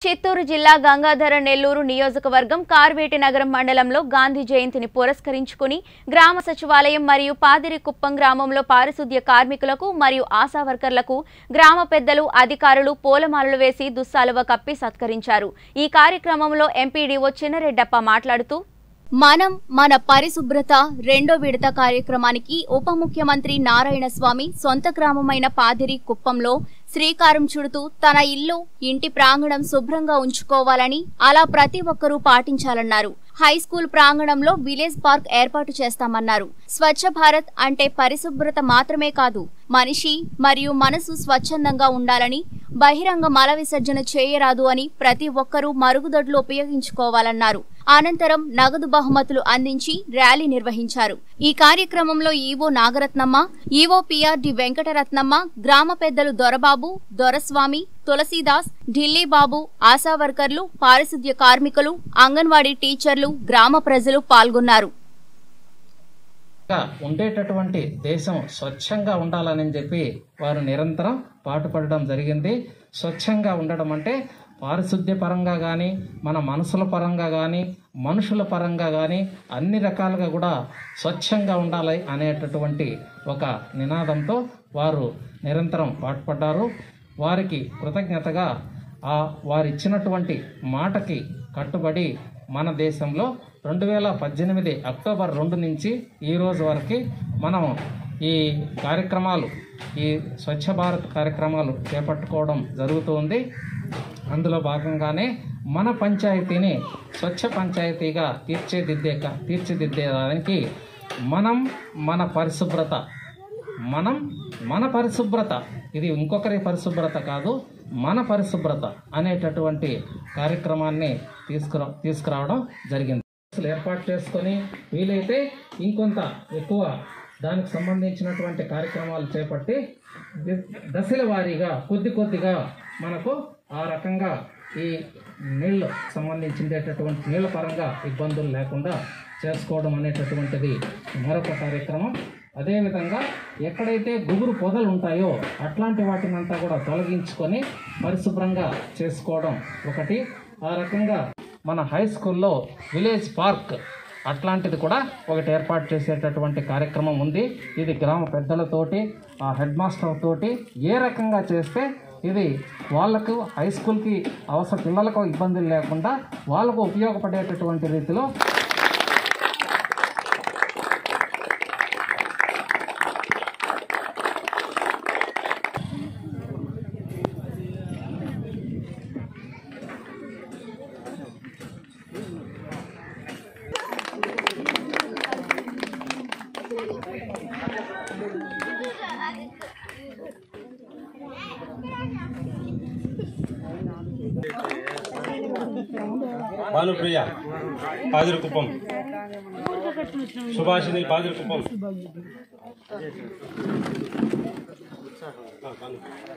చిత్తూరు జిల్లా గంగాధర నెల్లూరు నియోజకవర్గం కార్వేటి నగరం మండలంలో గాంధీ జయంతిని పురస్కరించుకుని గ్రామ సచివాలయం మరియు పాదిరికుప్పం గ్రామంలో పారిశుద్ధ్య కార్మికులకు మరియు ఆశా వర్కర్లకు గ్రామ పెద్దలు అధికారులు పూలమాలలు వేసి దుస్సాలువ కప్పి సత్కరించారు ఈ కార్యక్రమంలో ఎంపీడీఓ చిన్నరెడ్డప్ప మాట్లాడుతూ మనం మన పరిశుభ్రత రెండో విడత కార్యక్రమానికి ఉప ముఖ్యమంత్రి నారాయణ స్వామి సొంత గ్రామమైన పాదిరి కుప్పంలో శ్రీకారం చుడుతూ తన ఇల్లు ఇంటి ప్రాంగణం శుభ్రంగా ఉంచుకోవాలని అలా ప్రతి ఒక్కరూ పాటించాలన్నారు హై స్కూల్ ప్రాంగణంలో విలేజ్ పార్క్ ఏర్పాటు చేస్తామన్నారు స్వచ్ఛ భారత్ అంటే పరిశుభ్రత మాత్రమే కాదు మనిషి మరియు మనసు స్వచ్ఛందంగా ఉండాలని బహిరంగ మల విసర్జన చేయరాదు అని ప్రతి ఒక్కరూ మరుగుదొడ్లు ఉపయోగించుకోవాలన్నారు అనంతరం నగదు బహుమతులు అందించి ర్యాలీ నిర్వహించారు ఈ కార్యక్రమంలో EO Nagaratnamma EO PRD Venkataratnamma గ్రామ పెద్దలు దొరబాబు దొరస్వామి తులసీదాస్ ఢిల్లీ బాబు ఆశా వర్కర్లు పారిశుద్ధ్య కార్మికులు అంగన్వాడీ టీచర్లు గ్రామ ప్రజలు పాల్గొన్నారు గా ఉండేటటువంటి దేశం స్వచ్ఛంగా ఉండాలని చెప్పి వారు నిరంతరం పాటుపడడం జరిగింది స్వచ్ఛంగా ఉండడం అంటే పారిశుద్ధ్య పరంగా కానీ మన మనసుల పరంగా కానీ మనుషుల పరంగా కానీ అన్ని రకాలుగా కూడా స్వచ్ఛంగా ఉండాలి అనేటటువంటి ఒక నినాదంతో వారు నిరంతరం పాటుపడ్డారు వారికి కృతజ్ఞతగా ఆ వారు ఇచ్చినటువంటి మాటకి కట్టుబడి మన దేశంలో రెండు వేల పద్దెనిమిది అక్టోబర్ రెండు నుంచి ఈ రోజు వరకు మనం ఈ కార్యక్రమాలు ఈ స్వచ్ఛ భారత్ కార్యక్రమాలు చేపట్టుకోవడం జరుగుతుంది అందులో భాగంగానే మన పంచాయతీని స్వచ్ఛ పంచాయతీగా తీర్చిదిద్దే తీర్చిదిద్దేదానికి మనం మన పరిశుభ్రత మనం మన పరిశుభ్రత ఇది ఇంకొకరి పరిశుభ్రత కాదు మన పరిశుభ్రత అనేటటువంటి కార్యక్రమాన్ని తీసుకురా తీసుకురావడం జరిగింది అసలు ఏర్పాటు చేసుకొని వీలైతే ఇంకొంత ఎక్కువ దానికి సంబంధించినటువంటి కార్యక్రమాలు చేపట్టి ది- దశల వారీగా కొద్ది కొద్దిగా మనకు ఆ రకంగా ఈ నీళ్ళు సంబంధించినటువంటి నీళ్ళ పరంగా ఇబ్బందులు లేకుండా చేసుకోవడం అనేటటువంటిది మరొక కార్యక్రమం అదేవిధంగా ఎక్కడైతే గుబురు పొదలు ఉంటాయో అట్లాంటి వాటినంతా కూడా తొలగించుకొని పరిశుభ్రంగా చేసుకోవడం ఒకటి ఆ రకంగా మన హై స్కూల్లో విలేజ్ పార్క్ అట్లాంటిది కూడా ఒకటి ఏర్పాటు చేసేటటువంటి కార్యక్రమం ఉంది ఇది గ్రామ పెద్దలతోటి ఆ హెడ్ మాస్టర్ తోటి ఏ రకంగా చేస్తే ఇది వాళ్ళకు హై స్కూల్కి అవసర పిల్లలకు ఇబ్బందులు లేకుండా వాళ్ళకు ఉపయోగపడేటటువంటి రీతిలో భానుప్రియ పాదిరికుప్పం సుభాషిణి పాదిరికుప్పం ఆ, భాను.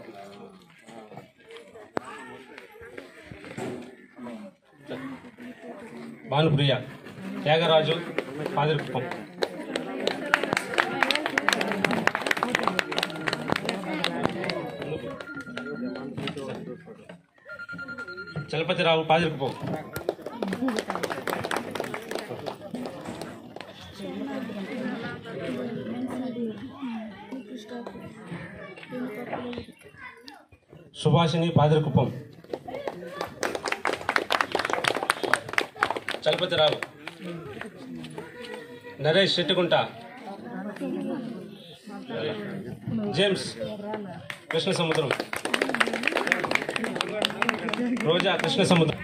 భానుప్రియ త్యాగరాజు పాదిరికుప్పం చలపతిరావు పాదిరికుప్పం సుభాషిణి పాదిరికుప్పం చలపతిరావు నరేష్ శెట్టిగుంట జేమ్స్ కృష్ణ సముద్రం రోజా కృష్ణ సముద్రం